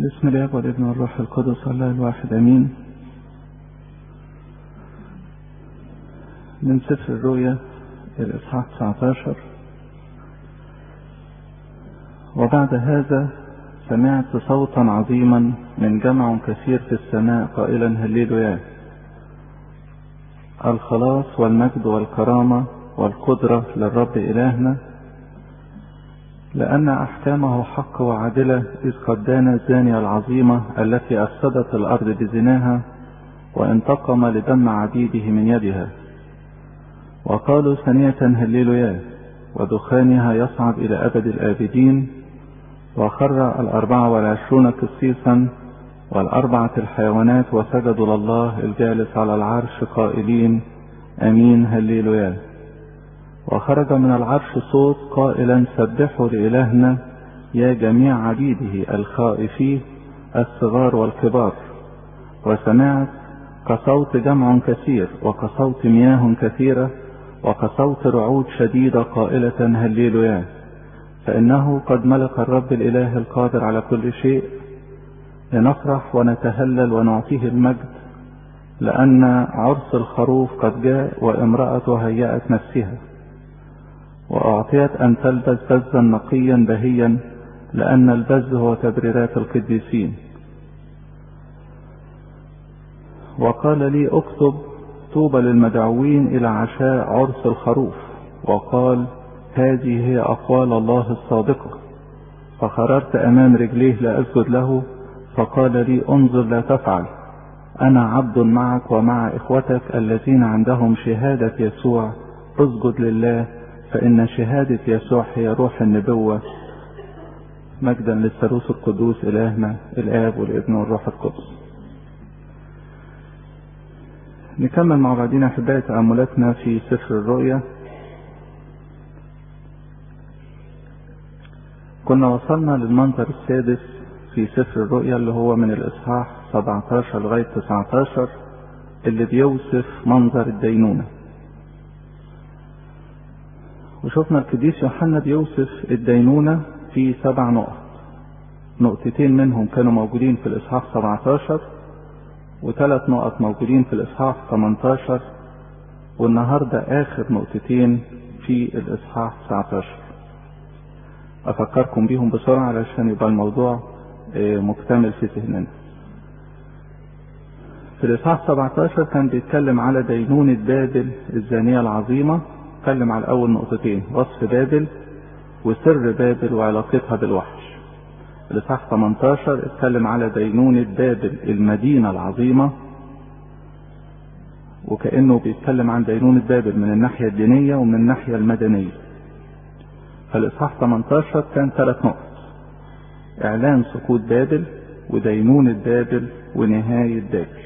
بسم الله والابن والروح القدس الله الواحد امين من سفر الرؤيا الاصحاح 19 وبعد هذا سمعت صوتا عظيما من جمع كثير في السماء قائلا هللويا الخلاص والمجد والكرامة والقدرة للرب إلهنا لأن أحكامه حق وعادلة إذ قد دان الزانية العظيمة التي أفسدت الأرض بزناها وانتقم لدم عبيده من يدها وقالوا ثانية هللويا ودخانها يصعد إلى أبد الآبدين وخر الأربعة والعشرون قسيسا والأربعة الحيوانات وسجدوا لله الجالس على العرش قائلين أمين هللويا وخرج من العرش صوت قائلا سبحوا لإلهنا يا جميع عبيده الخائفين الصغار والكبار وسمعت كصوت جمع كثير وكصوت مياه كثيرة وكصوت رعود شديدة قائلة هللويا فإنه قد ملك الرب الإله القادر على كل شيء لنفرح ونتهلل ونعطيه المجد لأن عرس الخروف قد جاء وامرأته هيأت نفسها وأعطيت أن تلبس بزا نقيا بهيا لأن البز هو تبريرات القديسين وقال لي اكتب طوبى للمدعوين إلى عشاء عرس الخروف وقال هذه هي أقوال الله الصادقة فخررت أمام رجليه لأسجد له فقال لي انظر لا تفعل أنا عبد معك ومع إخوتك الذين عندهم شهادة يسوع اسجد لله فإن شهادة يسوع هي روح النبوة مجدا للثالوث القدوس إلهنا الآب والابن والروح القدس نكمل مع بعضنا أحبائي تأملاتنا في سفر الرؤيا كنا وصلنا للمنظر السادس في سفر الرؤيا اللي هو من الإصحاح 17 لغاية 19 اللي بيوصف منظر الدينونة وشفنا القديس يوحنا بيوصف الدينونة في سبع نقط نقطتين منهم كانوا موجودين في الإصحاح 17 وثلاث نقط موجودين في الإصحاح 18 والنهاردة آخر نقطتين في الإصحاح 19 أفكركم بيهم بسرعة علشان يبقى الموضوع مكتمل في ذهننا في الإصحاح 17 كان بيتكلم على دينونة بابل الزانية العظيمة اتكلم على أول نقطتين وصف بابل وسر بابل وعلاقتها بالوحش الإصحاح 18 اتكلم على دينونة بابل المدينة العظيمة وكأنه بيتكلم عن دينونة بابل من الناحية الدينية ومن الناحية المدنية فالإصحاح 18 كان ثلاث نقط إعلان سقوط بابل ودينونة بابل ونهاية بابل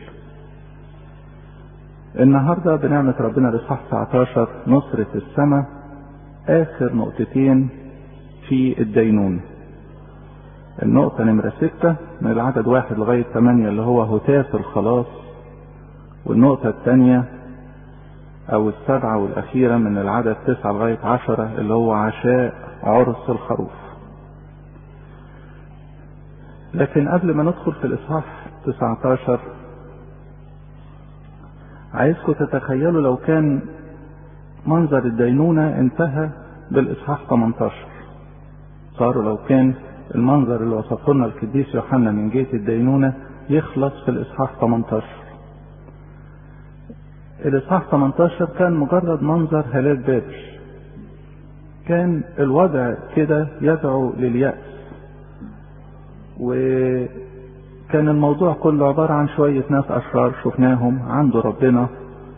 النهارده بنعمة ربنا الإصحاح 19 نصرة السماء آخر نقطتين في الدينونة. النقطة نمرة ستة من العدد واحد لغاية ثمانية اللي هو هتاف الخلاص والنقطة الثانية أو السبعة والأخيرة من العدد تسعة لغاية عشرة اللي هو عشاء عرس الخروف. لكن قبل ما ندخل في الإصحاح 19 عايزكم تتخيلوا لو كان منظر الدينونة انتهى بالإصحاح 18 صاروا لو كان المنظر اللي وصفه لنا القديس يوحنا من جهة الدينونة يخلص في الإصحاح 18 الإصحاح 18 كان مجرد منظر هلاك بابل كان الوضع كده يدعو لليأس وكان الموضوع كله عبارة عن شوية ناس أشرار شفناهم عنده ربنا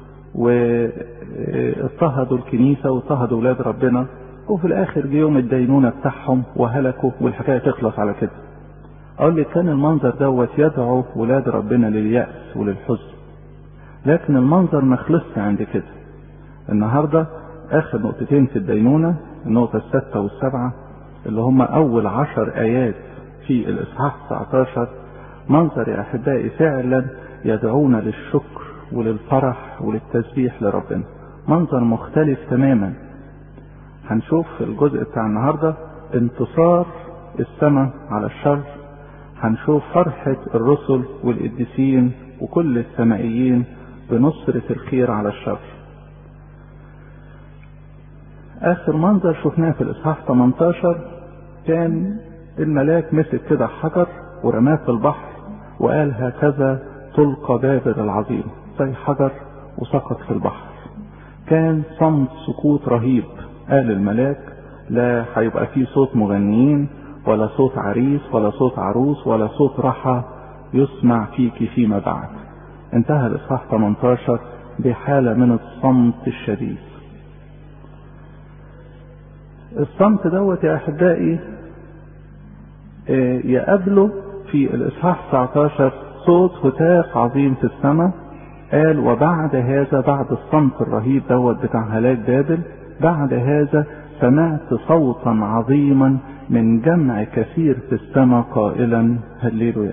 واضطهدوا الكنيسة واضطهدوا ولاد ربنا وفي الآخر جه يوم الدينونة بتاعهم وهلكوا والحكاية تخلص على كده. أقول لك كان المنظر دوت يدعو ولاد ربنا لليأس وللحزن. لكن المنظر ما خلصش عند كده. النهاردة آخر نقطتين في الدينونة النقطة الستة والسبعة اللي هم أول عشر آيات في الإصحاح 19 منظر يا أحبائي فعلا يدعونا للشكر وللفرح وللتسبيح لربنا منظر مختلف تماما هنشوف في الجزء بتاع النهاردة انتصار السماء على الشر هنشوف فرحة الرسل والقديسين وكل السمائيين بنصرة الخير على الشر آخر منظر شفناه في الإصحاح 18 كان الملاك مسك كده حجر ورماه في البحر وقال هكذا تلقى بابل العظيم زي حجر وسقط في البحر كان صمت سكوت رهيب قال الملاك لا هيبقى فيه صوت مغنيين ولا صوت عريس ولا صوت عروس ولا صوت راحة يسمع فيك فيما بعد انتهى الإصحاح 18 بحالة من الصمت الشديد الصمت دوت يا أحبائي يقابله في الإصحاح 19 صوت هتاف عظيم في السماء قال وبعد هذا بعد الصمت الرهيب دوت بتاع هلاك بابل بعد هذا سمعت صوتا عظيما من جمع كثير في السماء قائلا هللويا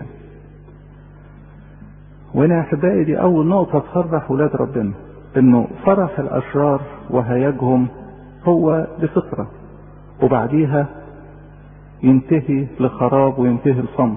وهنا يا احبائي دي اول نقطة تفرح ولاد ربنا انه فرح الاشرار وهيجهم هو لفطرة وبعديها ينتهي لخراب وينتهي الصمت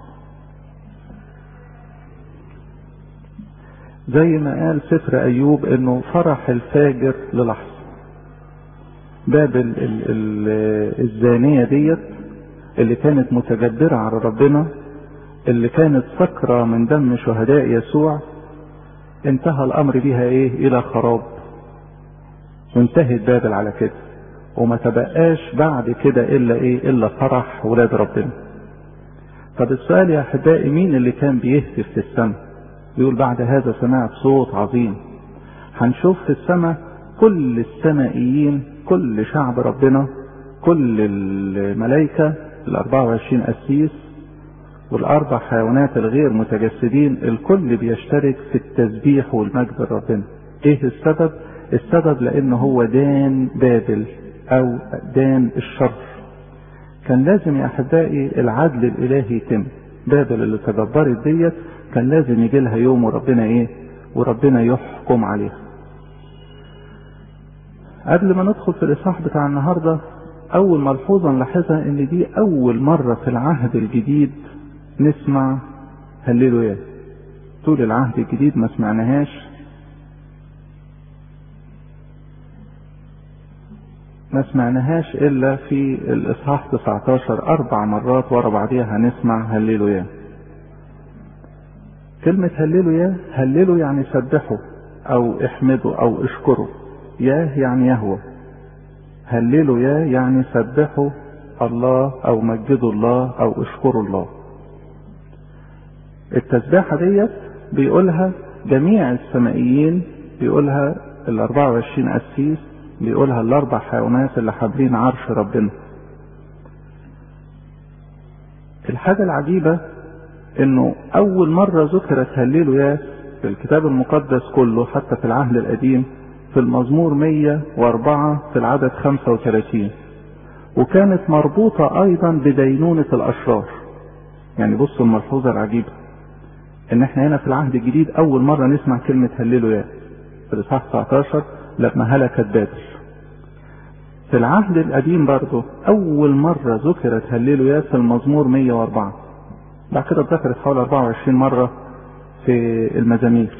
زي ما قال سفر ايوب انه فرح الفاجر للحظة بابل الزانية ديت اللي كانت متجبرة على ربنا اللي كانت سكرة من دم شهداء يسوع انتهى الامر بها ايه الى خراب وانتهت بابل على كده وما تبقاش بعد كده الا ايه الا فرح ولاد ربنا طب السؤال يا احبائي مين اللي كان بيهتف في السماء بيقول بعد هذا سمعت صوت عظيم هنشوف في السماء كل السمائيين كل شعب ربنا كل الملائكة ال 24 قسيس والأربع حيوانات الغير متجسدين الكل بيشترك في التسبيح والمجد لربنا. إيه السبب؟ السبب لأنه هو دان بابل أو دان الشر. كان لازم يا أحبائي العدل الإلهي يتم. بابل اللي تجبرت ديت كان لازم يجي لها يوم وربنا إيه؟ وربنا يحكم عليها. قبل ما ندخل في الإصحاح بتاع النهاردة أول ملحوظة نلاحظها إن دي أول مرة في العهد الجديد نسمع هللويا طول العهد الجديد ما سمعناهاش ما سمعناهاش إلا في الإصحاح 19 أربع مرات ورا بعضيها هنسمع هللويا كلمة هللويا هللوا يعني سبحوا أو احمدوا أو اشكروا ياه يعني يهوى هللوا يا يعني سبحوا الله او مجدوا الله او اشكروا الله التسبيحة ديت بيقولها جميع السمائيين بيقولها ال 24 قسيس بيقولها الاربع حيوانات اللي حابلين عرش ربنا الحاجة العجيبة انه اول مرة ذكرت هللويا في الكتاب المقدس كله حتى في العهد القديم في المزمور 104 في العدد 35 وكانت مربوطة أيضا بدينونة الأشرار يعني بصوا الملحوظة العجيبة إن إحنا هنا في العهد الجديد أول مرة نسمع كلمة هللويا في الإصحاح 19 لما هلكت بابل في العهد القديم برضه أول مرة ذكرت هللويا في المزمور 104 بعد كده اتذكرت حوالي 24 مرة في المزامير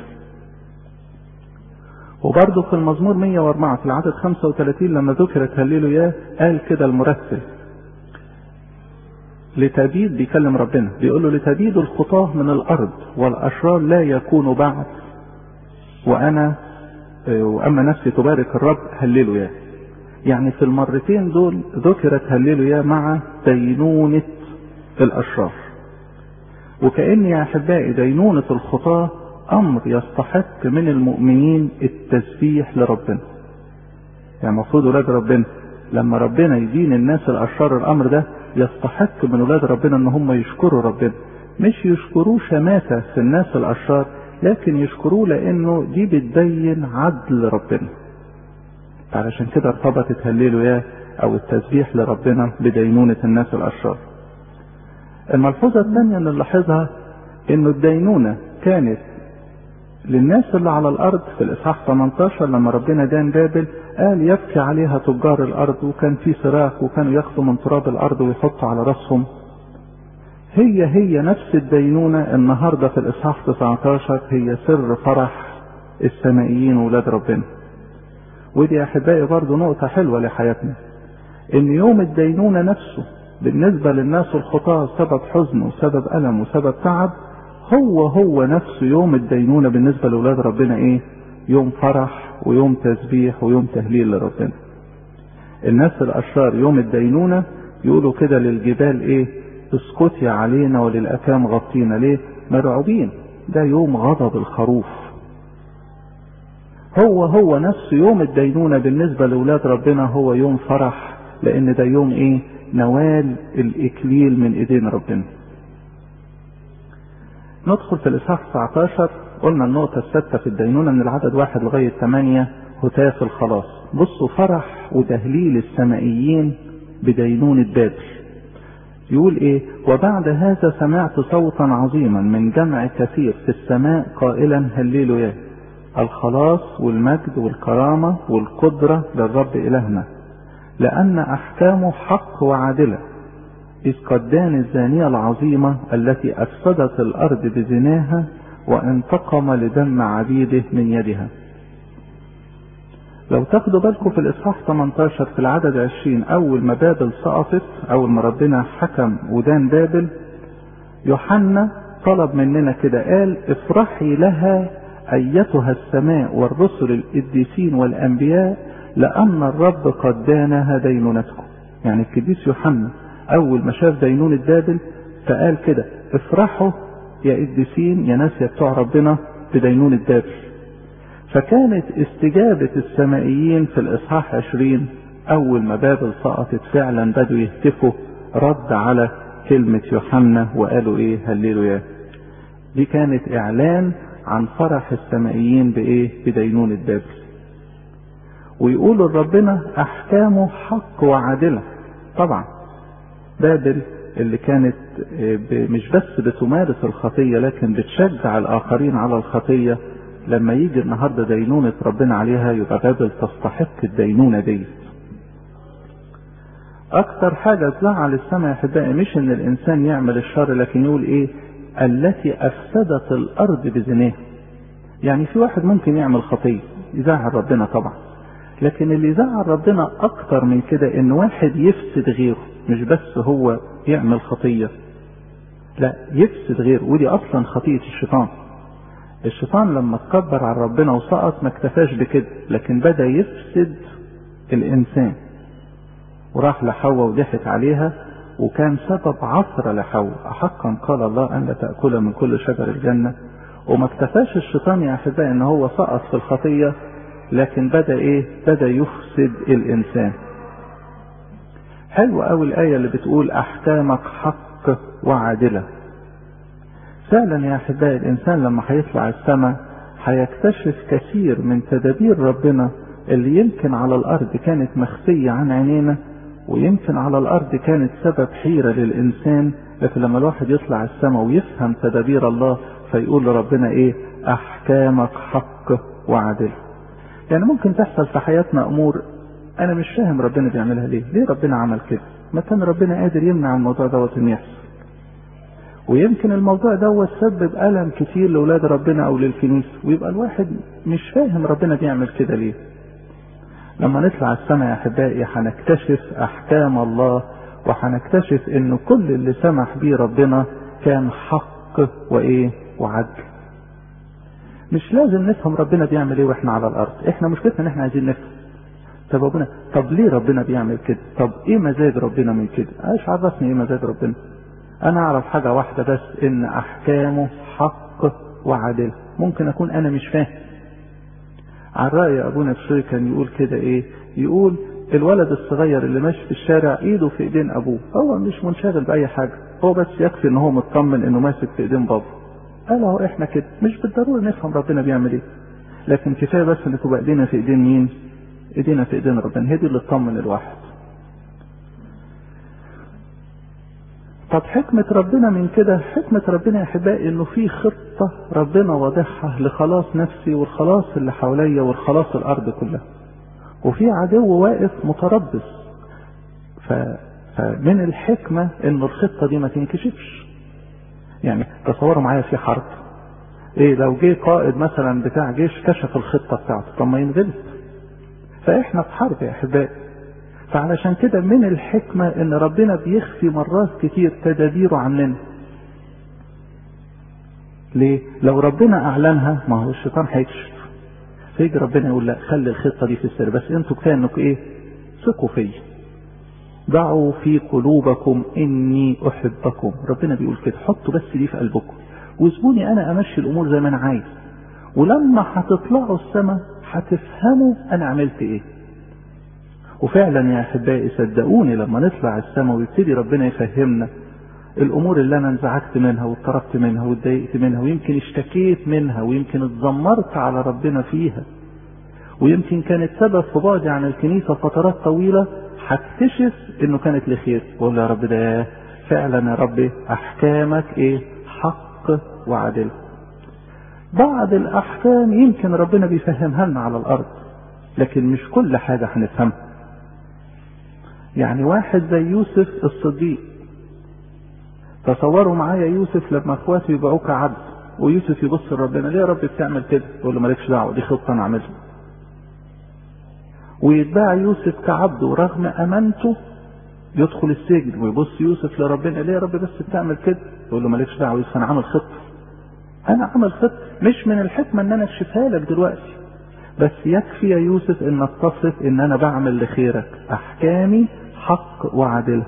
وبرضه في المزمور 104 في العدد 35 لما ذكرت هللويا قال كده المرتل لتبيد بيكلم ربنا بيقول له لتبيد الخطاة من الأرض والأشرار لا يكون بعد وأنا وأما نفسي تبارك الرب هللويا يعني في المرتين دول ذكرت هللويا مع دينونة الأشرار وكأن يا أحبائي دينونة الخطاة امر يستحق من المؤمنين التسبيح لربنا يعني المفروض ولاد ربنا لما ربنا يدين الناس الاشرار الامر ده يستحق من ولاد ربنا ان هم يشكروا ربنا مش يشكروه شماتة في الناس الاشرار لكن يشكروه لانه دي بتبين عدل ربنا علشان كده ارتبطت هللويا او التسبيح لربنا بدينونة الناس الاشرار الملحوظة الثانية اللي نلاحظها انه الدينونة كانت للناس اللي على الارض في الاصحاح 18 لما ربنا دان بابل قال يبكي عليها تجار الارض وكان في صراخ وكانوا ياخدوا من تراب الارض ويحطوا على راسهم هي هي نفس الدينونة النهاردة في الإصحاح 19 هي سر فرح السمائيين ولاد ربنا ودي يا أحبائي برضه نقطة حلوة لحياتنا إن يوم الدينونة نفسه بالنسبة للناس الخطاة سبب حزن وسبب ألم وسبب تعب هو هو نفسه يوم الدينونة بالنسبة لأولاد ربنا إيه؟ يوم فرح ويوم تسبيح ويوم تهليل لربنا. الناس الأشرار يوم الدينونة يقولوا كده للجبال إيه؟ اسكتي علينا وللأكام غطينا ليه؟ مرعوبين ده يوم غضب الخروف. هو هو نفسه يوم الدينونة بالنسبة لأولاد ربنا هو يوم فرح لأن ده يوم إيه؟ نوال الإكليل من إيدين ربنا. ندخل في الإصحاح 19 قلنا النقطة السادسة في الدينونة من العدد واحد لغاية ثمانية هتاف الخلاص. بصوا فرح وتهليل السمائيين بدينونة بابل. يقول إيه؟ وبعد هذا سمعت صوتا عظيما من جمع كثير في السماء قائلا هللوا الخلاص والمجد والكرامة والقدرة للرب إلهنا لأن أحكامه حق وعادلة إذ قد دان الزانية العظيمة التي أفسدت الأرض بزناها وانتقم لدم عبيده من يدها لو تاخدوا بالكم في الإصحاح 18 في العدد 20 أول ما بابل سقطت أول ما ربنا حكم ودان بابل يوحنا طلب مننا كده قال افرحي لها أيتها السماء والرسل القديسين والأنبياء لأن الرب قد دانها دينونتكم يعني القديس يوحنا أول ما شاف دينونة بابل فقال كده افرحوا يا قديسين يا ناس يا بتوع ربنا بدينونة بابل فكانت استجابة السمائيين في الإصحاح 20 أول ما بابل سقطت فعلا بدوا يهتفوا رد على كلمة يوحنا وقالوا إيه هللوا يا دي كانت إعلان عن فرح السمائيين بإيه بدينونة بابل ويقولوا لربنا أحكامه حق وعادلة طبعا بابل اللي كانت مش بس بتمارس الخطية لكن بتشجع الآخرين على الخطية لما يجي النهاردة دينونة ربنا عليها يبقى بابل تستحق الدينونة دي أكتر حاجة تزعل السماء يا أحبائي مش إن الإنسان يعمل الشر لكن يقول إيه التي أفسدت الأرض بزناها يعني في واحد ممكن يعمل خطية يزعل ربنا طبعا لكن اللي يزعل ربنا أكتر من كده إن واحد يفسد غيره مش بس هو يعمل خطية لا يفسد غيره ودي أصلا خطية الشيطان الشيطان لما تكبر على ربنا وسقط ما اكتفاش بكده لكن بدأ يفسد الإنسان وراح لحواء وضحك عليها وكان سبب عثرة لحواء أحقا قال الله أن لا تأكل من كل شجر الجنة وما اكتفاش الشيطان يا أحبائي إن هو سقط في الخطية لكن بدأ إيه؟ بدأ يفسد الإنسان. حلوة أوي الآية اللي بتقول أحكامك حق وعادلة. فعلا يا أحبائي الإنسان لما هيطلع السماء هيكتشف كثير من تدابير ربنا اللي يمكن على الأرض كانت مخفية عن عينينا ويمكن على الأرض كانت سبب حيرة للإنسان لكن لما الواحد يطلع السماء ويفهم تدابير الله فيقول لربنا إيه أحكامك حق وعادلة. يعني ممكن تحصل في حياتنا امور انا مش فاهم ربنا بيعملها ليه ليه ربنا عمل كده ما كان ربنا قادر يمنع الموضوع دوت انه يحصل ويمكن الموضوع دوت سبب الم كتير لاولاد ربنا او للكنيسه ويبقى الواحد مش فاهم ربنا بيعمل كده ليه لما نطلع السماء يا احبائي هنكتشف احكام الله وهنكتشف ان كل اللي سمح بيه ربنا كان حق وايه وعدل مش لازم نفهم ربنا بيعمل ايه واحنا على الارض احنا مشكلتنا ان احنا عايزين نفهم طب ربنا طب ليه ربنا بيعمل كده طب ايه مزاج ربنا من كده ايش عرفني ايه مزاج ربنا انا اعرف حاجة واحدة بس ان احكامه حق وعدل ممكن اكون انا مش فاهم على رأي ابونا بشوي كان يقول كده ايه يقول الولد الصغير اللي ماشي في الشارع ايده في ايدين ابوه هو مش منشغل باي حاجة هو بس يكفي ان هو مطمن انه ماسك في ايدين بابا قال اهو احنا كده مش بالضروره نفهم ربنا بيعمل ايه لكن كفايه بس ان تبقى ايدينا في ايدين مين ايدينا في ايدين ربنا هي دي اللي تطمن الواحد طب حكمة ربنا من كده حكمة ربنا يا احبائي انه في خطة ربنا واضحها لخلاص نفسي والخلاص اللي حواليا والخلاص الارض كلها وفي عدو واقف متربص ف... فمن الحكمة ان الخطة دي ما تنكشفش يعني تصوروا معايا في حرب ايه لو جه قائد مثلا بتاع جيش كشف الخطه بتاعته طب ما ينغلب فاحنا في حرب يا احبائي فعلشان كده من الحكمه ان ربنا بيخفي مرات كتير تدابيره عننا ليه لو ربنا اعلنها ما هو الشيطان هيكشف فيجي ربنا يقول لا خلي الخطه دي في السر بس انتوا كفايه انكم ايه ثقوا فيا ضعوا في قلوبكم اني احبكم ربنا بيقول كده حطوا بس دي في قلبكم واسيبوني انا امشي الامور زي ما انا عايز ولما هتطلعوا السماء هتفهموا انا عملت ايه وفعلا يا احبائي صدقوني لما نطلع السماء ويبتدي ربنا يفهمنا الامور اللي انا انزعجت منها واضطربت منها واتضايقت منها ويمكن اشتكيت منها ويمكن اتذمرت على ربنا فيها ويمكن كانت سبب في بعدي عن الكنيسه فترات طويله هكتشف انه كانت لخير واقول يا رب ده فعلا يا رب احكامك ايه حق وعدل بعض الاحكام يمكن ربنا بيفهمها لنا على الارض لكن مش كل حاجه هنفهمها يعني واحد زي يوسف الصديق تصوروا معايا يوسف لما اخواته يبيعوه كعبد ويوسف يبص لربنا ليه يا رب بتعمل كده؟ يقول له مالكش دعوه دي خطه انا عاملها. ويتباع يوسف كعبد ورغم امانته يدخل السجن ويبص يوسف لربنا ليه يا رب بس بتعمل كده؟ يقول له مالكش دعوه يوسف انا عامل خطه. انا عامل خطه مش من الحكمه ان انا اكشفها لك دلوقتي. بس يكفي يا يوسف ان اتصف ان انا بعمل لخيرك احكامي حق وعدل.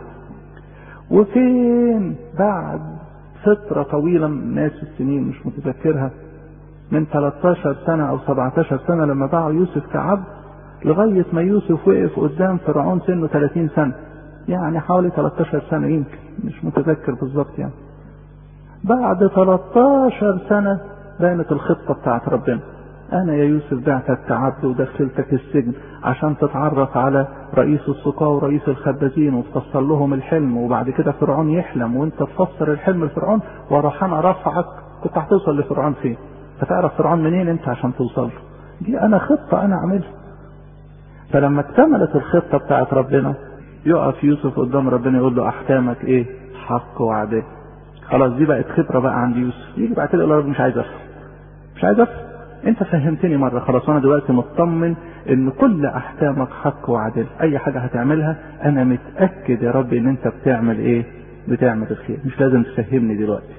وفين بعد فترة طويلة ناس السنين مش متذكرها من 13 سنة أو 17 سنة لما باعوا يوسف كعبد لغاية ما يوسف وقف قدام فرعون سنه 30 سنة يعني حوالي 13 سنة يمكن مش متذكر بالظبط يعني بعد 13 سنة بانت الخطة بتاعت ربنا أنا يا يوسف بعتك كعبد ودخلتك السجن عشان تتعرف على رئيس السقاة ورئيس الخبازين وتفسر لهم الحلم وبعد كده فرعون يحلم وأنت تفسر الحلم لفرعون وأروح أنا رفعك كنت هتوصل لفرعون فين؟ هتعرف فرعون منين أنت عشان توصل له؟ دي أنا خطة أنا عاملها. فلما اكتملت الخطة بتاعت ربنا يقف يوسف قدام ربنا يقول له أحكامك إيه؟ حق وعدل. خلاص دي بقت خبرة بقى عند يوسف، يجي بعد كده يقول له رب مش عايز أفهم. مش عايز أفهم. انت فهمتني مرة خلاص وانا دلوقتي مطمن ان كل احكامك حق وعدل اي حاجة هتعملها انا متأكد يا رب ان انت بتعمل ايه بتعمل الخير مش لازم تفهمني دلوقتي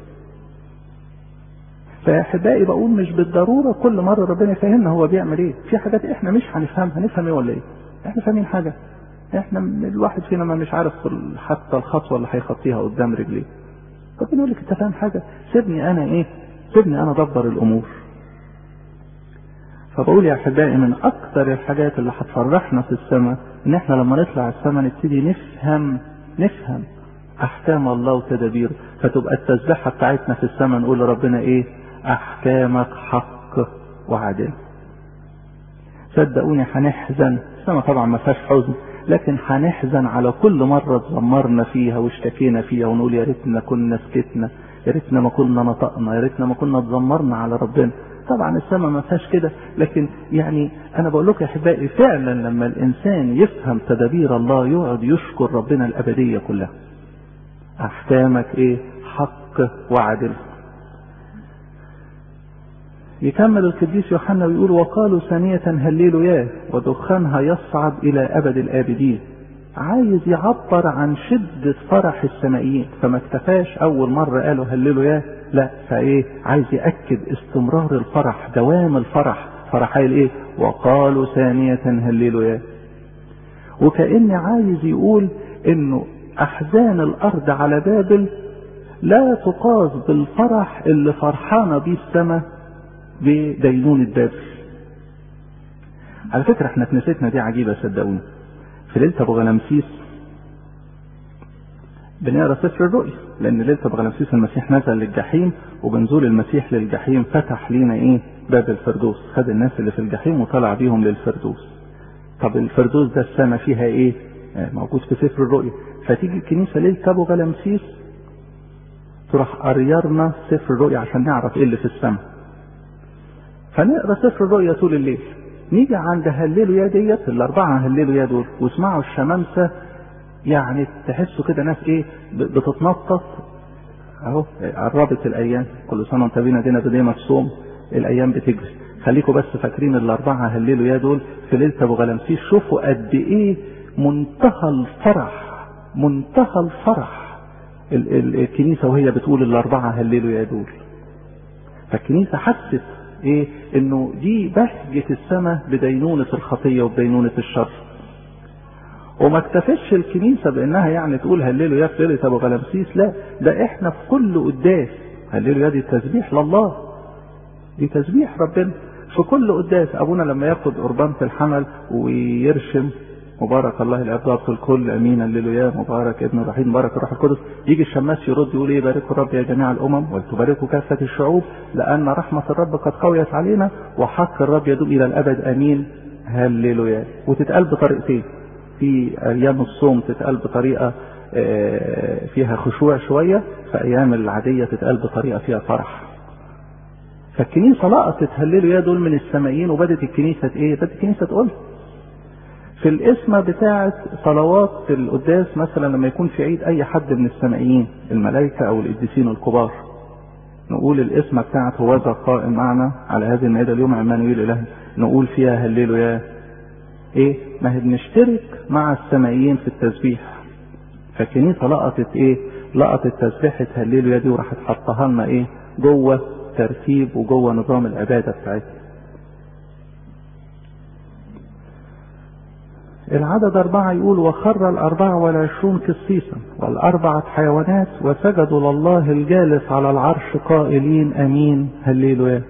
فاحبائي بقول مش بالضرورة كل مرة ربنا يفهمنا هو بيعمل ايه في حاجات احنا مش هنفهمها هنفهم ايه ولا ايه احنا فاهمين حاجة احنا الواحد فينا ما مش عارف حتى الخطوة اللي هيخطيها قدام رجليه ربنا يقول لك انت فاهم حاجة سيبني انا ايه سيبني انا ادبر الامور فبقول يا احبائي من اكثر الحاجات اللي هتفرحنا في السماء ان احنا لما نطلع السماء نبتدي نفهم نفهم احكام الله وتدابيره فتبقى التسبيحه بتاعتنا في السماء نقول لربنا ايه احكامك حق وعدل صدقوني هنحزن السماء طبعا ما فيهاش حزن لكن هنحزن على كل مرة اتذمرنا فيها واشتكينا فيها ونقول يا ريتنا كنا سكتنا يا ريتنا ما كنا نطقنا يا ريتنا ما كنا اتذمرنا على ربنا طبعا السماء ما فيهاش كده لكن يعني انا بقول لكم يا احبائي فعلا لما الانسان يفهم تدابير الله يقعد يشكر ربنا الابديه كلها احكامك ايه حق وعدل يكمل القديس يوحنا ويقول وقالوا ثانية هللوا ياه ودخانها يصعد إلى أبد الآبدين عايز يعبر عن شدة فرح السمائيين فما اكتفاش أول مرة قالوا هللوا ياه لا فايه عايز ياكد استمرار الفرح دوام الفرح فرح قال ايه وقالوا ثانية هللوا يا وكأن عايز يقول انه احزان الارض على بابل لا تقاس بالفرح اللي فرحانة بيه السماء بدينونة بابل على فكرة احنا كنيستنا دي عجيبة صدقوني في ليلة ابو غلامسيس بنقرا سفر الرؤيا لان ليله بغلامسيس المسيح نزل للجحيم وبنزول المسيح للجحيم فتح لينا ايه باب الفردوس خد الناس اللي في الجحيم وطلع بيهم للفردوس طب الفردوس ده السماء فيها ايه آه موجود في سفر الرؤيا فتيجي الكنيسه ليله ابو غلامسيس تروح قريرنا سفر الرؤيا عشان نعرف ايه اللي في السماء فنقرا سفر الرؤيا طول الليل نيجي عند هللوا يا ديت الاربعه هللوا يا دول واسمعوا الشمامسه يعني تحسوا كده ناس ايه بتتنطط اهو قربت الايام كل سنه وانت بينا دينا بدينا الصوم الايام بتجري خليكم بس فاكرين الاربعه هللوا يا دول في ليله ابو غلمسيس شوفوا قد ايه منتهى الفرح منتهى الفرح ال- ال- الكنيسه وهي بتقول الاربعه هللوا يا دول فالكنيسه حست ايه انه دي بهجه السماء بدينونه الخطيه وبدينونه الشر وما اكتفتش الكنيسه بانها يعني تقول هللوا يا في ليله ابو غلمسيس لا ده احنا في كل قداس هللوا يا دي تسبيح لله دي تسبيح ربنا في كل قداس ابونا لما ياخد قربان في الحمل ويرشم مبارك الله الاب في الكل امين هللويا مبارك ابن الرحيم مبارك الروح القدس يجي الشماس يرد يقول ايه باركوا الرب يا جميع الامم ولتباركوا كافه الشعوب لان رحمه الرب قد قويت علينا وحق الرب يدوم الى الابد امين هللويا وتتقال بطريقتين في ايام الصوم تتقال بطريقه آه، فيها خشوع شويه في ايام العاديه تتقال بطريقه فيها فرح فالكنيسه لقطت هللوا يا دول من السمائيين وبدت الكنيسه ايه؟ بدت الكنيسه تقول في الاسمة بتاعة صلوات القداس مثلا لما يكون في عيد أي حد من السمائيين الملائكة أو القديسين الكبار نقول الاسمة بتاعة هوذا قائم معنا على هذه المائدة اليوم عمانويل إله نقول فيها هللوا يا إيه؟ ما هي بنشترك مع السمائيين في التسبيح فالكنيسة لقطت إيه؟ لقطت تسبيحة هللوا يا دي وراحت حطها لنا إيه؟ جوه ترتيب وجوه نظام العبادة بتاعتنا العدد أربعة يقول وخر الأربعة والعشرون قسيسا والأربعة حيوانات وسجدوا لله الجالس على العرش قائلين أمين هللويا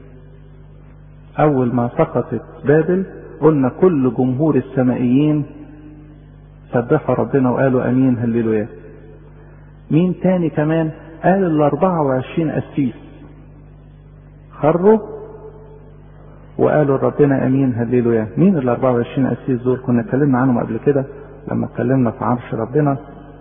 أول ما سقطت بابل قلنا كل جمهور السمائيين سبحوا ربنا وقالوا أمين هللويا مين تاني كمان قال الأربعة وعشرين أسيس خروا وقالوا ربنا امين هللويا مين ال 24 قسيس دول كنا اتكلمنا عنهم قبل كده لما اتكلمنا في عرش ربنا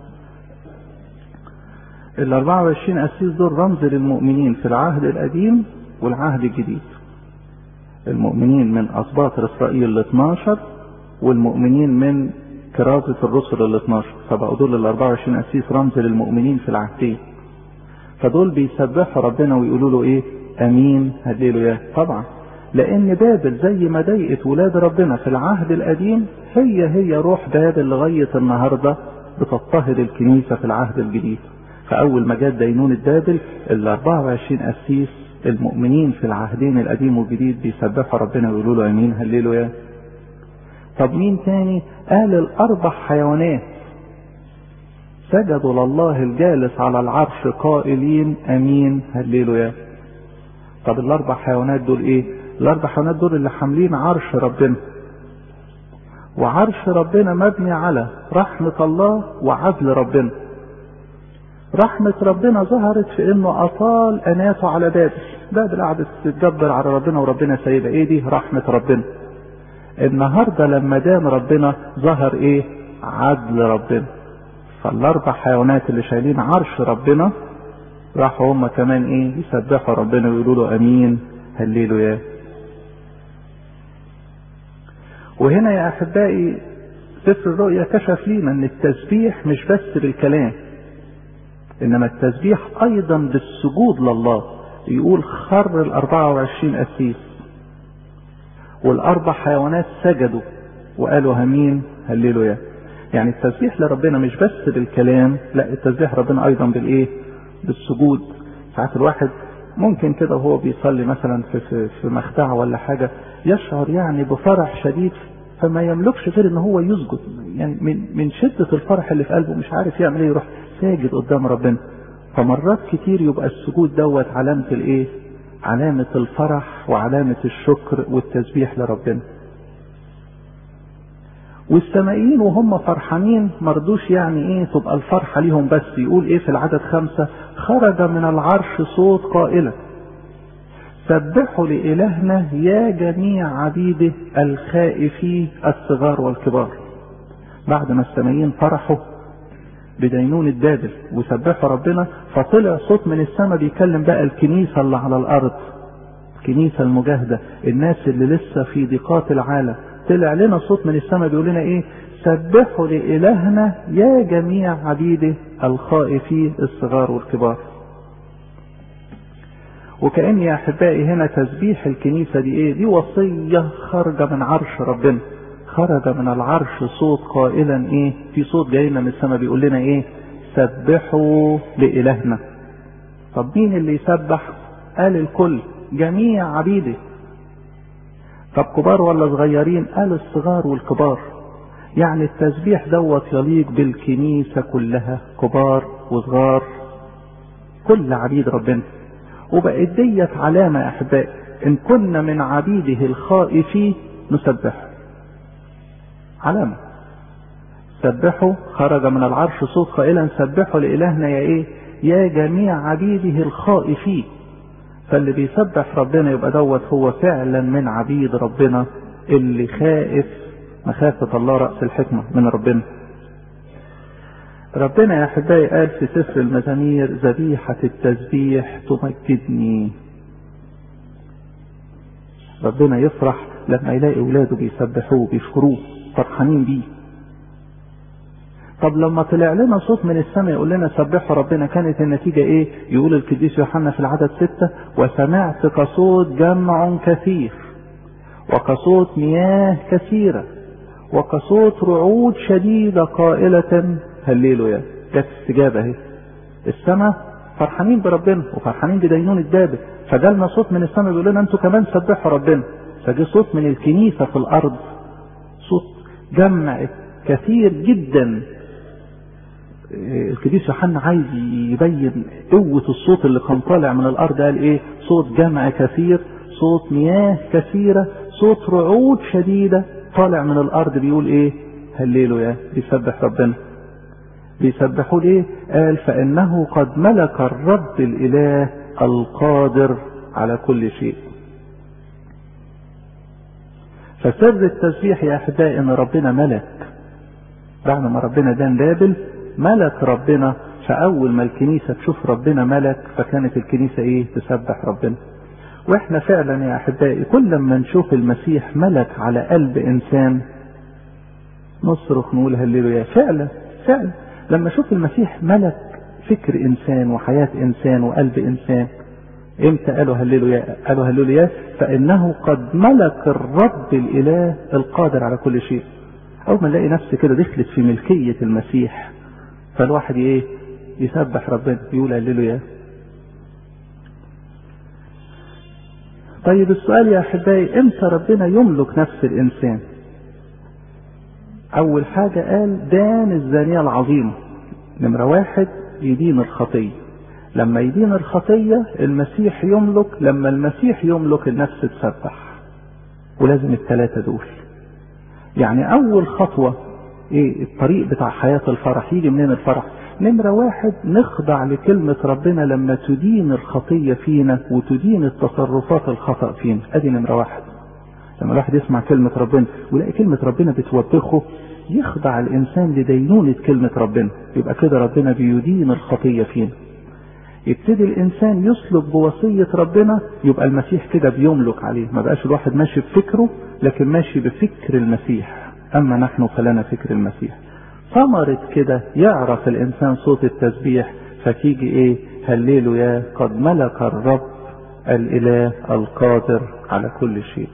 ال 24 قسيس دول رمز للمؤمنين في العهد القديم والعهد الجديد المؤمنين من اسباط اسرائيل ال 12 والمؤمنين من كرازة الرسل ال 12 فبقوا دول ال 24 قسيس رمز للمؤمنين في العهدين فدول بيسبحوا ربنا ويقولوا له ايه امين هللويا طبعا لان بابل زي ما ضايقت ولاد ربنا في العهد القديم هي هي روح بابل لغايه النهارده بتضطهد الكنيسه في العهد الجديد فاول ما جت دينونه بابل ال 24 قسيس المؤمنين في العهدين القديم والجديد بيسبحوا ربنا ويقولوا له امين هللويا طب مين تاني قال الاربع حيوانات سجدوا لله الجالس على العرش قائلين امين هللويا طب الاربع حيوانات دول ايه الاربع حيوانات دول اللي حاملين عرش ربنا وعرش ربنا مبني على رحمة الله وعدل ربنا رحمة ربنا ظهرت في انه اطال اناته على بابل بابل قعدت تتجبر على ربنا وربنا سايبها ايه دي رحمة ربنا النهاردة لما دان ربنا ظهر ايه عدل ربنا فالاربع حيوانات اللي شايلين عرش ربنا راحوا هم كمان ايه يسبحوا ربنا ويقولوا له امين هللوا يا وهنا يا احبائي سفر الرؤيا كشف لينا ان التسبيح مش بس بالكلام انما التسبيح ايضا بالسجود لله يقول خر ال 24 قسيس والاربع حيوانات سجدوا وقالوا امين هللوا يا يعني التسبيح لربنا مش بس بالكلام لا التسبيح ربنا ايضا بالايه بالسجود ساعات الواحد ممكن كده وهو بيصلي مثلا في, في, في مخدعه ولا حاجه يشعر يعني بفرح شديد فما يملكش غير ان هو يسجد يعني من من شده الفرح اللي في قلبه مش عارف يعمل ايه يروح ساجد قدام ربنا فمرات كتير يبقى السجود دوت علامه الايه؟ علامه الفرح وعلامه الشكر والتسبيح لربنا. والسمائيين وهم فرحانين مرضوش يعني ايه تبقى الفرحة ليهم بس يقول ايه في العدد خمسة خرج من العرش صوت قائلا سبحوا لإلهنا يا جميع عبيده الخائفي الصغار والكبار بعد ما السمائيين فرحوا بدينونة بابل وسبحوا ربنا فطلع صوت من السماء بيكلم بقى الكنيسة اللي على الأرض الكنيسة المجاهدة الناس اللي لسه في ضيقات العالم طلع لنا صوت من السماء بيقول لنا ايه سبحوا لإلهنا يا جميع عبيده الخائفين الصغار والكبار وكأن يا أحبائي هنا تسبيح الكنيسة دي إيه دي وصية خارجة من عرش ربنا خرج من العرش صوت قائلا إيه في صوت جاي لنا من السماء بيقول لنا إيه سبحوا لإلهنا طب مين اللي يسبح قال الكل جميع عبيده طب كبار ولا صغيرين قال الصغار والكبار يعني التسبيح دوت يليق بالكنيسة كلها كبار وصغار كل عبيد ربنا وبقت ديت علامة يا أحبائي إن كنا من عبيده الخائفين نسبحه علامة سبحوا خرج من العرش صوت قائلا سبحوا لإلهنا يا إيه يا جميع عبيده الخائفين فاللي بيسبح ربنا يبقى دوت هو فعلا من عبيد ربنا اللي خائف مخافة الله رأس الحكمة من ربنا ربنا يا أحبائي قال في سفر المزامير ذبيحة التسبيح تمجدني ربنا يفرح لما يلاقي ولاده بيسبحوه بيشكروه فرحانين بيه طب لما طلع لنا صوت من السماء يقول لنا سبحوا ربنا كانت النتيجة ايه يقول القديس يوحنا في العدد ستة وسمعت كصوت جمع كثير وكصوت مياه كثيرة وكصوت رعود شديدة قائلة هللوا يا جت استجابة اهي السماء فرحانين بربنا وفرحانين بدينون الدابة فجالنا صوت من السماء بيقول لنا انتوا كمان سبحوا ربنا فجه صوت من الكنيسة في الأرض صوت جمع كثير جدا القديس يوحنا عايز يبين قوة الصوت اللي كان طالع من الأرض قال إيه؟ صوت جمع كثير، صوت مياه كثيرة، صوت رعود شديدة طالع من الأرض بيقول إيه؟ هللوا يا بيسبح ربنا. بيسبحوا ليه؟ قال فإنه قد ملك الرب الإله القادر على كل شيء. فسر التسبيح يا أحبائي إن ربنا ملك. بعد ما ربنا دان بابل ملك ربنا فأول ما الكنيسة تشوف ربنا ملك فكانت الكنيسة إيه تسبح ربنا وإحنا فعلا يا أحبائي كل ما نشوف المسيح ملك على قلب إنسان نصرخ نقول هللويا فعلا فعلا لما أشوف المسيح ملك فكر إنسان وحياة إنسان وقلب إنسان امتى قالوا هللويا قالوا هللويا فإنه قد ملك الرب الإله القادر على كل شيء أول ما نلاقي نفسي كده دخلت في ملكية المسيح فالواحد ايه يسبح ربنا يقول هللويا طيب السؤال يا احبائي امتى ربنا يملك نفس الانسان اول حاجة قال دان الزانية العظيمة نمرة واحد يدين الخطية لما يدين الخطية المسيح يملك لما المسيح يملك النفس تسبح ولازم الثلاثة دول يعني اول خطوة ايه الطريق بتاع حياة الفرح يجي منين الفرح نمرة واحد نخضع لكلمة ربنا لما تدين الخطية فينا وتدين التصرفات الخطأ فينا ادي نمرة واحد لما الواحد يسمع كلمة ربنا ويلاقي كلمة ربنا بتوبخه يخضع الانسان لدينونة كلمة ربنا يبقى كده ربنا بيدين الخطية فينا يبتدي الانسان يسلك بوصية ربنا يبقى المسيح كده بيملك عليه ما بقاش الواحد ماشي بفكره لكن ماشي بفكر المسيح أما نحن فلنا فكر المسيح ثمرة كده يعرف الإنسان صوت التسبيح فتيجي إيه هللوا يا قد ملك الرب الإله القادر على كل شيء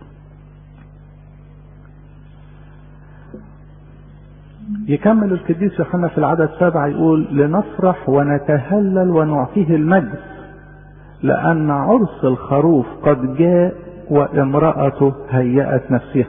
يكمل القديس يوحنا في العدد سبعة يقول لنفرح ونتهلل ونعطيه المجد لأن عرس الخروف قد جاء وامرأته هيأت نفسها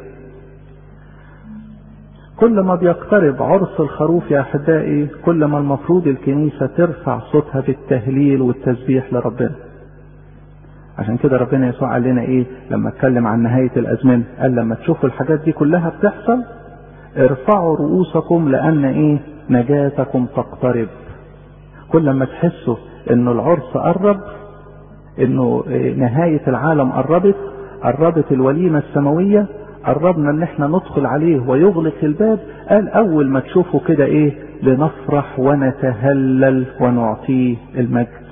كل ما بيقترب عرس الخروف يا احبائي كل ما المفروض الكنيسه ترفع صوتها بالتهليل والتسبيح لربنا. عشان كده ربنا يسوع قال لنا ايه لما اتكلم عن نهايه الازمنه قال لما تشوفوا الحاجات دي كلها بتحصل ارفعوا رؤوسكم لان ايه نجاتكم تقترب. كل ما تحسوا انه العرس قرب انه نهايه العالم قربت قربت الوليمه السماويه قربنا ان احنا ندخل عليه ويغلق الباب قال اول ما تشوفوا كده ايه لنفرح ونتهلل ونعطيه المجد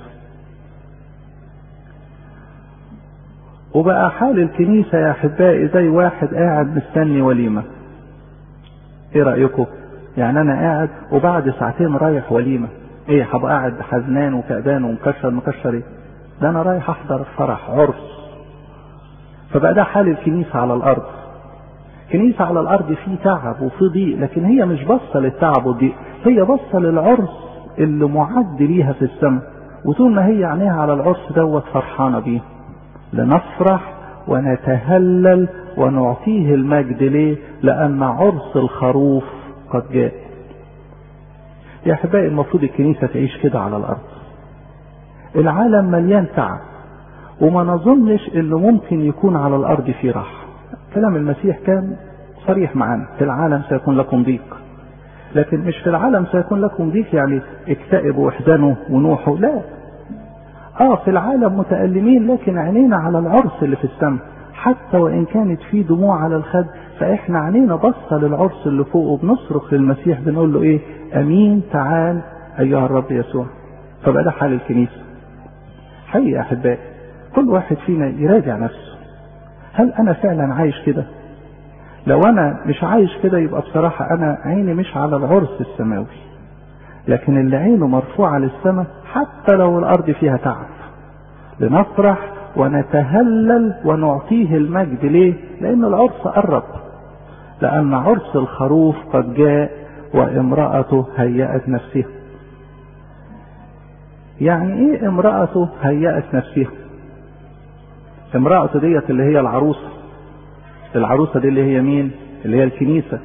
وبقى حال الكنيسة يا احبائي زي واحد قاعد مستني وليمة ايه رأيكم يعني انا قاعد وبعد ساعتين رايح وليمة ايه هبقى قاعد حزنان وكأبان ومكشر مكشر ايه ده انا رايح احضر فرح عرس فبقى ده حال الكنيسة على الارض كنيسة على الارض في تعب وفي ضيق لكن هي مش باصة للتعب والضيق هي باصة للعرس اللي معد ليها في السماء وطول ما هي عينيها على العرس دوت فرحانة بيه لنفرح ونتهلل ونعطيه المجد ليه لأن عرس الخروف قد جاء يا أحبائي المفروض الكنيسة تعيش كده على الأرض العالم مليان تعب وما نظنش انه ممكن يكون على الارض في راحة كلام المسيح كان صريح معانا في العالم سيكون لكم ضيق لكن مش في العالم سيكون لكم ضيق يعني اكتئبوا واحزنوا ونوحوا لا اه في العالم متألمين لكن عينينا على العرس اللي في السماء حتى وان كانت في دموع على الخد فاحنا عينينا بصة للعرس اللي فوق وبنصرخ للمسيح بنقول له ايه امين تعال ايها الرب يسوع فبقى ده حال الكنيسة حقيقة يا احبائي كل واحد فينا يراجع نفسه هل انا فعلا عايش كده لو انا مش عايش كده يبقى بصراحة انا عيني مش على العرس السماوي لكن اللي عينه مرفوعة للسماء حتى لو الارض فيها تعب لنفرح ونتهلل ونعطيه المجد ليه لان العرس قرب لان عرس الخروف قد جاء وامرأته هيأت نفسها يعني ايه امرأته هيأت نفسها امرأته ديت اللي هي العروسة العروسة دي اللي هي مين اللي هي الكنيسة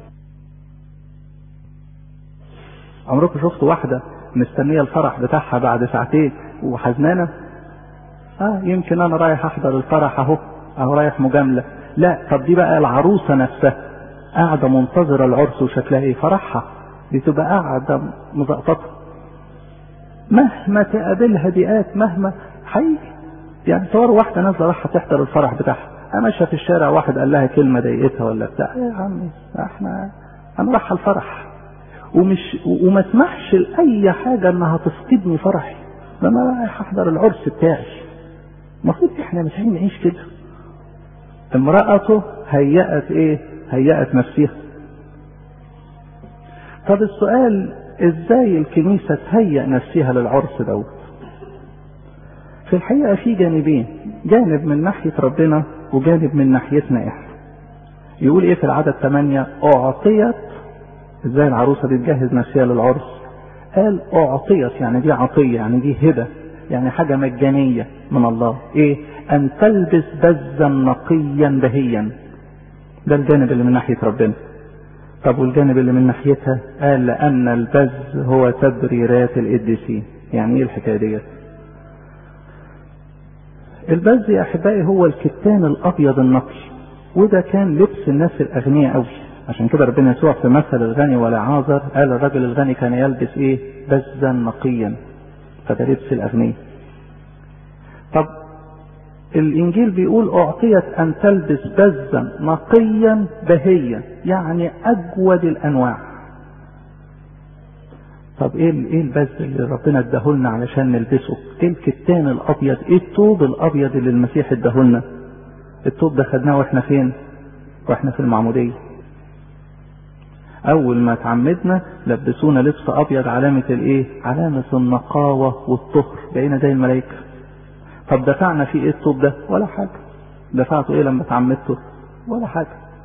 عمركم شفتوا واحدة مستنية الفرح بتاعها بعد ساعتين وحزنانة اه يمكن انا رايح احضر الفرح اهو اهو رايح مجاملة لا طب دي بقى العروسة نفسها قاعدة منتظرة العرس وشكلها ايه فرحها دي تبقى قاعدة مزقططة مهما تقابلها ضيقات مهما حقيقي يعني تصور واحدة نازلة رايحة تحضر الفرح بتاعها ماشية في الشارع واحد قال لها كلمة ضايقتها ولا بتاع يا عمي احنا انا رايحة الفرح ومش وما اسمحش لأي حاجة انها تفقدني فرحي ده انا رايح احضر العرس بتاعي المفروض احنا مش نعيش كده امرأته هيأت ايه هيأت نفسها طب السؤال ازاي الكنيسة تهيأ نفسها للعرس دوت في الحقيقة في جانبين جانب من ناحية ربنا وجانب من ناحيتنا احنا يقول ايه في العدد 8 اعطيت ازاي العروسة دي تجهز نفسها للعرس قال اعطيت يعني دي عطية يعني دي هبة يعني حاجة مجانية من الله ايه ان تلبس بزا نقيا بهيا ده الجانب اللي من ناحية ربنا طب والجانب اللي من ناحيتها قال لان البز هو تبريرات القديسين يعني ايه الحكاية ديت البز يا احبائي هو الكتان الابيض النقي وده كان لبس الناس الاغنياء قوي عشان كده ربنا يسوع في مثل الغني والعازر قال الرجل الغني كان يلبس ايه بزا نقيا فده لبس الاغنياء طب الانجيل بيقول اعطيت ان تلبس بزا نقيا بهيا يعني اجود الانواع طب ايه ايه البز اللي ربنا اداهولنا علشان نلبسه ايه الكتان الابيض ايه الثوب الابيض اللي المسيح اداهولنا الثوب ده خدناه واحنا فين واحنا في المعموديه اول ما اتعمدنا لبسونا لبس ابيض علامه الايه علامه النقاوه والطهر بقينا زي الملائكه طب دفعنا فيه ايه الطوب ده ولا حاجه دفعته ايه لما اتعمدته ولا حاجه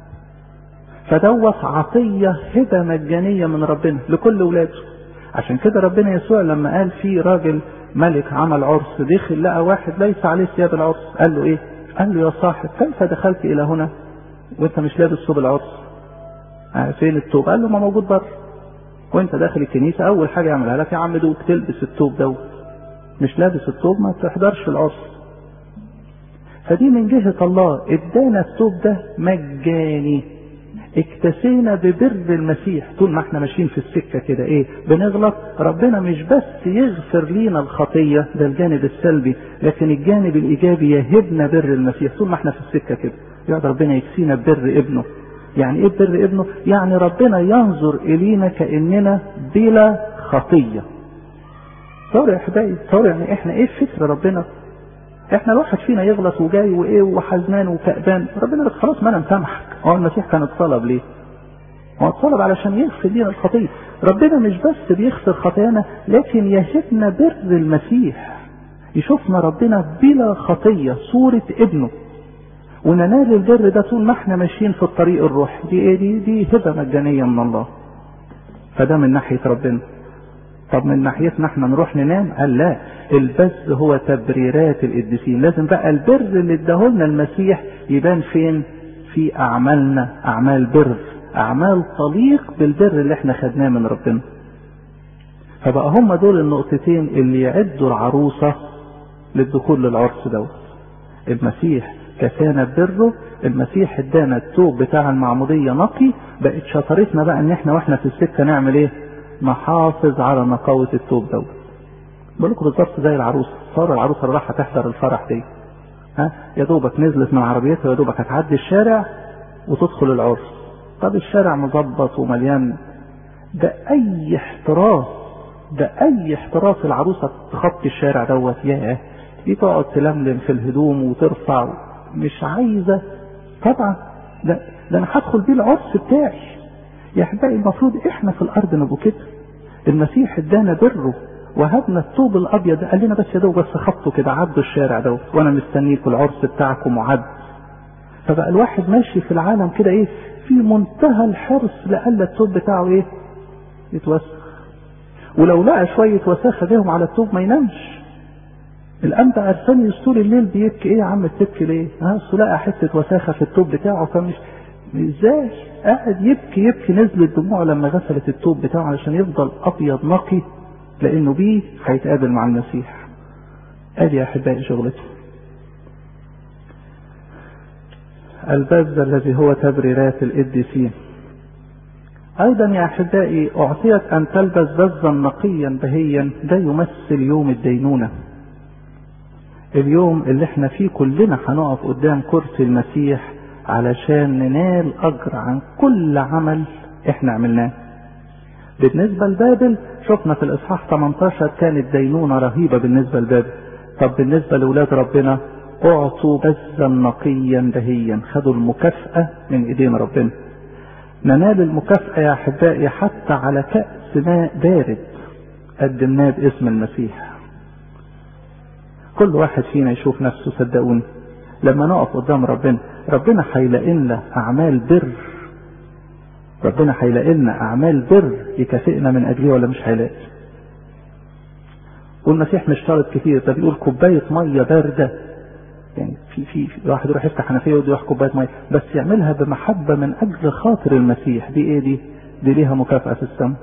فدوت عطيه هبه مجانيه من ربنا لكل ولاده عشان كده ربنا يسوع لما قال في راجل ملك عمل عرس دخل لقى واحد ليس عليه ثياب العرس قال له ايه قال له يا صاحب كيف دخلت الى هنا وانت مش لابس ثوب العرس آه فين الثوب قال له ما موجود بره وانت داخل الكنيسه اول حاجه يعملها لك يعمدوك تلبس الثوب دوت مش لابس الثوب ما تحضرش في العرس فدي من جهة الله ادانا الثوب ده مجاني اكتسينا ببر المسيح طول ما احنا ماشيين في السكة كده ايه بنغلط ربنا مش بس يغفر لينا الخطية ده الجانب السلبي لكن الجانب الايجابي يهبنا بر المسيح طول ما احنا في السكة كده يقعد ربنا يكسينا ببر ابنه يعني ايه بر ابنه يعني ربنا ينظر الينا كاننا بلا خطيه صار يا احبائي صار يعني احنا ايه فكر ربنا احنا الواحد فينا يغلط وجاي وايه وحزنان وكأبان ربنا لك خلاص ما انا مسامحك هو المسيح كان اتصلب ليه هو اتصلب علشان يغفر لنا الخطيه ربنا مش بس بيغفر خطايانا لكن يهبنا بر المسيح يشوفنا ربنا بلا خطية صورة ابنه وننال البر ده طول ما احنا ماشيين في الطريق الروحي دي ايه دي دي هبة مجانية من الله فده من ناحية ربنا طب من ناحيتنا احنا نروح ننام قال لا البذ هو تبريرات القديسين لازم بقى البر اللي اداهولنا المسيح يبان فين في اعمالنا اعمال بر اعمال تليق بالبر اللي احنا خدناه من ربنا فبقى هم دول النقطتين اللي يعدوا العروسة للدخول للعرس دوت المسيح كفانا بره المسيح ادانا التوب بتاع المعمودية نقي بقت شطارتنا بقى ان احنا واحنا في السكة نعمل ايه نحافظ على نقاوة التوب دوت بقول لكم بالظبط زي العروسة صار العروسة اللي رايحة تحضر الفرح دي ها يا دوبك نزلت من عربيتها يا دوبك هتعدي الشارع وتدخل العرس طب الشارع مظبط ومليان ده اي احتراس ده اي احتراس العروسة تخطي الشارع دوت ياه دي تقعد تلملم في الهدوم وترفع مش عايزة طبعا ده, ده انا هدخل بيه العرس بتاعي يا احبائي المفروض احنا في الارض نبقى كده المسيح ادانا بره وهبنا الطوب الابيض قال لنا بس يا دوب بس خطوا كده عدوا الشارع دوت وانا مستنيكم العرس بتاعكم وعد فبقى الواحد ماشي في العالم كده ايه في منتهى الحرص لألا التوب بتاعه ايه يتوسخ ولو لقى شوية وساخة بيهم على التوب ما ينامش الأنبا أرساني طول الليل بيبكي ايه يا عم بتبكي ليه؟ ها أصل لقى حتة وساخة في التوب بتاعه فمش ازاي؟ قاعد يبكي يبكي نزلت دموعه لما غسلت التوب بتاعه علشان يفضل أبيض نقي لأنه بيه هيتقابل مع المسيح. أدي يا أحبائي شغلته. البذ الذي هو تبريرات القديسين أيضا يا أحبائي أعطيت أن تلبس بزا نقيا بهيا ده يمثل يوم الدينونة اليوم اللي احنا فيه كلنا هنقف قدام كرسي المسيح علشان ننال أجر عن كل عمل احنا عملناه بالنسبة لبابل شفنا في الإصحاح 18 كانت دينونة رهيبة بالنسبة لبابل طب بالنسبة لأولاد ربنا أعطوا بزا نقيا بهيا خدوا المكافأة من إيدين ربنا ننال المكافأة يا أحبائي حتى على كأس ماء بارد قدمناه باسم المسيح كل واحد فينا يشوف نفسه صدقوني لما نقف قدام ربنا ربنا هيلاقي لنا أعمال بر ربنا هيلاقي لنا أعمال بر يكافئنا من أجلها ولا مش هيلاقي والمسيح مش شرط كتير ده بيقول كوباية مية باردة يعني في في, في واحد يروح يفتح حنفيه ويدي كوبايه ميه بس يعملها بمحبه من اجل خاطر المسيح دي ايه دي؟ دي ليها مكافاه في السماء.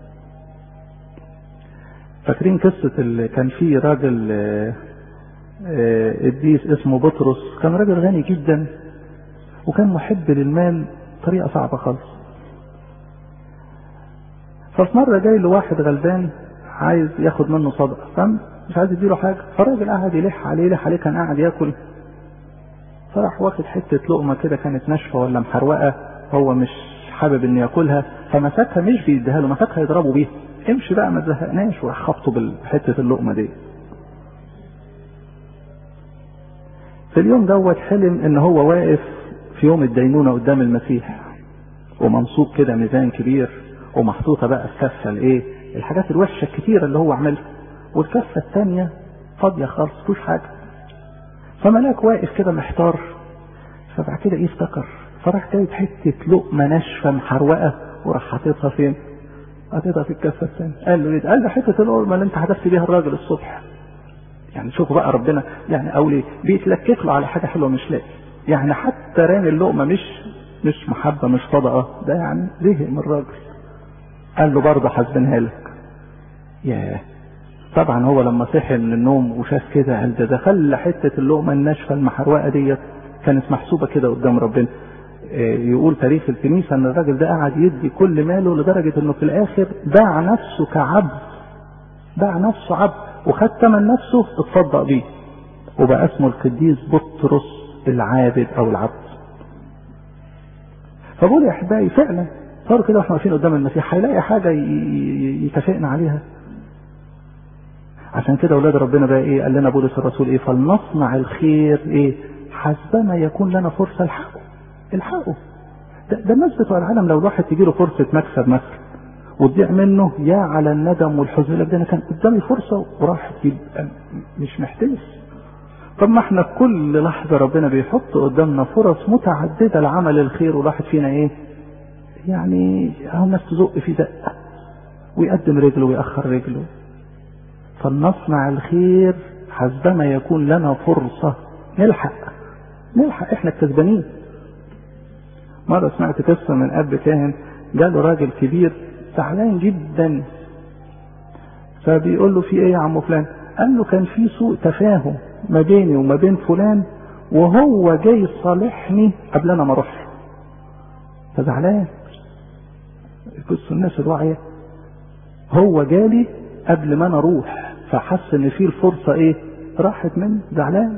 فاكرين قصه اللي كان في راجل قديس اسمه بطرس كان راجل غني جدا وكان محب للمال بطريقه صعبه خالص. ففي مره جاي له واحد غلبان عايز ياخد منه صدقه فاهم؟ مش عايز يديله حاجة فالراجل قعد يلح عليه يلح عليه كان قاعد ياكل فراح واخد حتة لقمة كده كانت ناشفة ولا محروقة هو مش حابب انه ياكلها فمسكها مش بيديها له مسكها يضربه بيها امشي بقى ما تزهقناش وراح خبطه بحتة اللقمة دي في اليوم دوت حلم ان هو واقف في يوم الدينونة قدام المسيح ومنصوب كده ميزان كبير ومحطوطة بقى الكفة الايه الحاجات الوحشة الكتيرة اللي هو عملها والكفة الثانية فاضية خالص مفيش حاجة فملاك واقف كده محتار فبعد كده ايه افتكر فراح جايب حتة لقمة ناشفة محروقة وراح حاططها فين؟ حاططها في الكفة الثانية قال له ايه قال له حتة اللقمة اللي انت حدفت بيها الراجل الصبح يعني شوفوا بقى ربنا يعني اولي بيتلكك له على حاجة حلوة مش لاقي يعني حتى رامي اللقمة مش مش محبة مش صدقة ده يعني زهق من الراجل قال له برضه حاسبينها لك ياه طبعا هو لما صحي من النوم وشاف كده قال ده ده خلى حته اللقمه الناشفه المحروقه ديت كانت محسوبه كده قدام ربنا يقول تاريخ الكنيسه ان الراجل ده قعد يدي كل ماله لدرجه انه في الاخر باع نفسه كعبد باع نفسه عبد وخد ثمن نفسه اتصدق بيه وبقى اسمه القديس بطرس العابد او العبد فبقول يا احبائي فعلا صار كده واحنا واقفين قدام المسيح هيلاقي حاجه يكافئنا عليها عشان كده اولاد ربنا بقى ايه قال لنا بولس الرسول ايه فلنصنع الخير ايه حسبما يكون لنا فرصه الحقه الحقه ده, ده الناس بتوع العالم لو الواحد تجي له فرصه مكسب مثلا وتضيع منه يا على الندم والحزن لك ده انا كان قدامي فرصه وراحت يبقى مش محتاج طب ما احنا كل لحظه ربنا بيحط قدامنا فرص متعدده لعمل الخير والواحد فينا ايه؟ يعني اهو الناس تزق في دقه ويقدم رجله ويأخر رجله فلنصنع الخير حسبما يكون لنا فرصة نلحق نلحق احنا الكسبانين مرة سمعت قصة من أب كاهن جاله راجل كبير زعلان جدا فبيقول له في ايه يا عم فلان قال له كان في سوء تفاهم ما بيني وما بين فلان وهو جاي يصالحني قبل انا ما اروح فزعلان بصوا الناس الواعيه هو جالي قبل ما انا اروح فحس ان في الفرصه ايه راحت مني زعلان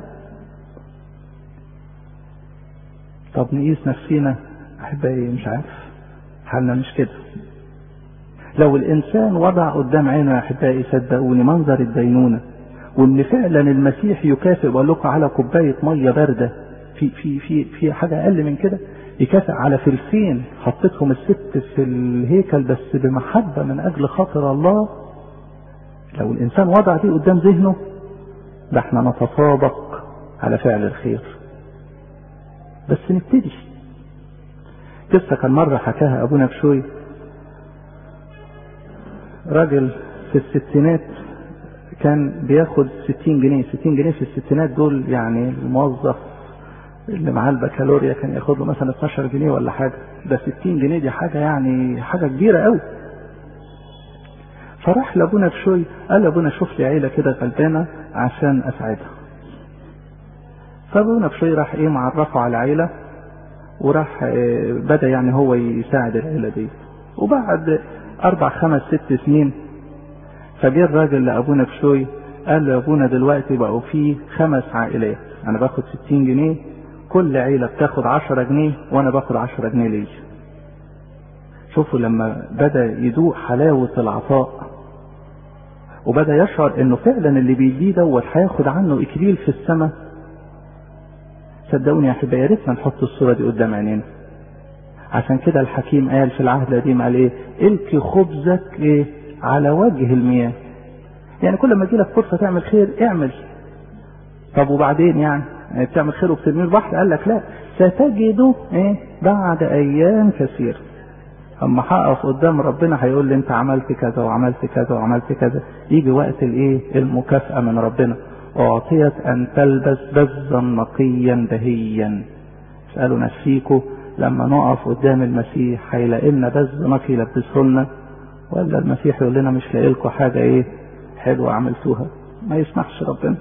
طب نقيس نفسينا احبائي مش عارف حالنا مش كده لو الانسان وضع قدام عينه يا احبائي صدقوني منظر الدينونه وان فعلا المسيح يكافئ بقول لكم على كوبايه ميه بارده في في في في حاجه اقل من كده يكافئ على فلسين حطيتهم الست في الهيكل بس بمحبه من اجل خاطر الله لو الانسان وضع دي قدام ذهنه ده احنا نتسابق على فعل الخير بس نبتدي قصة كان مرة حكاها أبونا بشوي راجل في الستينات كان بياخد 60 جنيه 60 جنيه في الستينات دول يعني الموظف اللي معاه البكالوريا كان ياخد له مثلا 12 جنيه ولا حاجة ده 60 جنيه دي حاجة يعني حاجة كبيرة قوي فراح لابونا بشوي قال لابونا شوف لي عيلة كده غلبانة عشان أساعدها فابونا بشوي راح ايه معرفه على عيلة وراح إيه بدأ يعني هو يساعد العيلة دي وبعد أربع خمس ست سنين فجه الراجل لأبونا بشوي قال له يا أبونا دلوقتي بقوا فيه خمس عائلات أنا باخد ستين جنيه كل عيلة بتاخد عشرة جنيه وأنا باخد عشرة جنيه ليا شوفوا لما بدأ يدوق حلاوة العطاء وبدأ يشعر إنه فعلا اللي بيديه دوت هياخد عنه إكليل في السماء صدقوني يا أحبائي يا ريتنا نحط الصورة دي قدام عينينا عشان كده الحكيم قال في العهد القديم قال ايه القي خبزك ايه على وجه المياه يعني كل ما يجيلك فرصة تعمل خير اعمل طب وبعدين يعني, يعني بتعمل خير وبترميه البحر قال لك لا ستجده ايه بعد ايام كثيرة اما هقف قدام ربنا هيقول لي انت عملت كذا وعملت كذا وعملت كذا يجي وقت الايه المكافأة من ربنا اعطيت ان تلبس بزا نقيا بهيا اسألوا نفسيكم لما نقف قدام المسيح هيلاقي لنا بز نقي يلبسه لنا ولا المسيح يقول لنا مش لاقي لكم حاجه ايه حلوه عملتوها ما يسمحش ربنا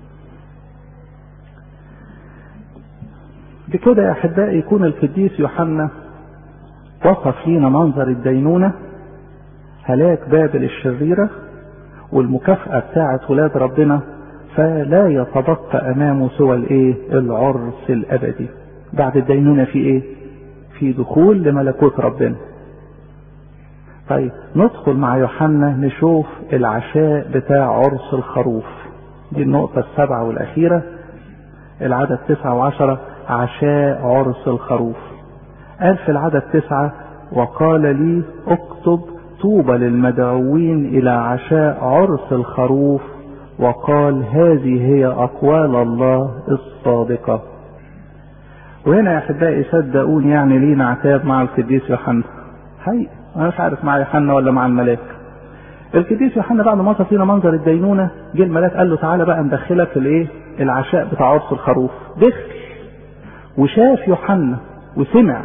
بكده يا احبائي يكون القديس يوحنا وصف لينا منظر الدينونه هلاك بابل الشريره والمكافاه بتاعه ولاد ربنا فلا يتبقى امامه سوى الايه العرس الابدي بعد الدينونه في ايه في دخول لملكوت ربنا طيب ندخل مع يوحنا نشوف العشاء بتاع عرس الخروف دي النقطة السابعة والأخيرة العدد تسعة وعشرة عشاء عرس الخروف قال في العدد تسعة وقال لي اكتب طوبى للمدعوين إلى عشاء عرس الخروف وقال هذه هي أقوال الله الصادقة وهنا يا احبائي صدقوني يعني لينا عتاب مع القديس يوحنا حقيقي انا مش عارف مع يوحنا ولا مع الملاك القديس يوحنا بعد ما وصف لنا منظر الدينونه جه الملاك قال له تعالى بقى ندخلك الايه العشاء بتاع عرس الخروف دخل وشاف يوحنا وسمع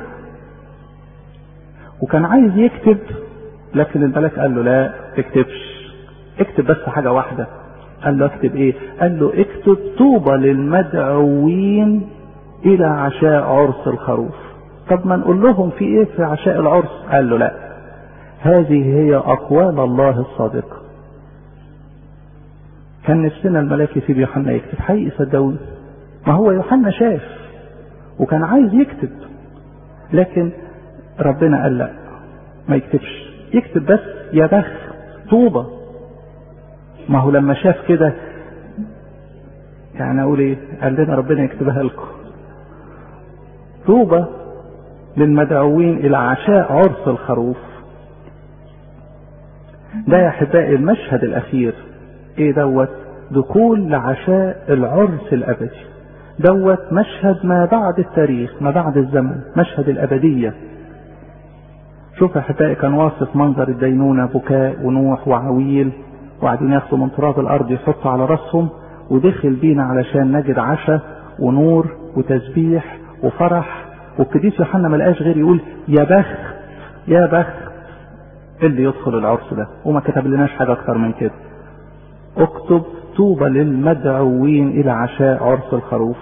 وكان عايز يكتب لكن الملاك قال له لا تكتبش اكتب بس حاجه واحده قال له اكتب ايه قال له اكتب طوبى للمدعوين الى عشاء عرس الخروف طب ما نقول لهم في ايه في عشاء العرس قال له لا هذه هي اقوال الله الصادقه كان نفسنا الملاك يسيب يوحنا يكتب حقيقي صدقوني ما هو يوحنا شاف وكان عايز يكتب لكن ربنا قال لا ما يكتبش يكتب بس يا بخت طوبة ما هو لما شاف كده يعني اقول ايه قال لنا ربنا يكتبها لكم طوبى للمدعوين الى عشاء عرس الخروف ده يا احبائي المشهد الاخير ايه دوت دخول لعشاء العرس الابدي دوت مشهد ما بعد التاريخ ما بعد الزمن مشهد الابديه شوف يا احبائي كان واصف منظر الدينونه بكاء ونوح وعويل وقاعدين ياخدوا من تراب الارض يحطوا على راسهم ودخل بينا علشان نجد عشاء ونور وتسبيح وفرح والقديس يوحنا ما لقاش غير يقول يا بخت يا بخت اللي يدخل العرس ده وما كتب لناش حاجه اكتر من كده اكتب طوبى للمدعوين الى عشاء عرس الخروف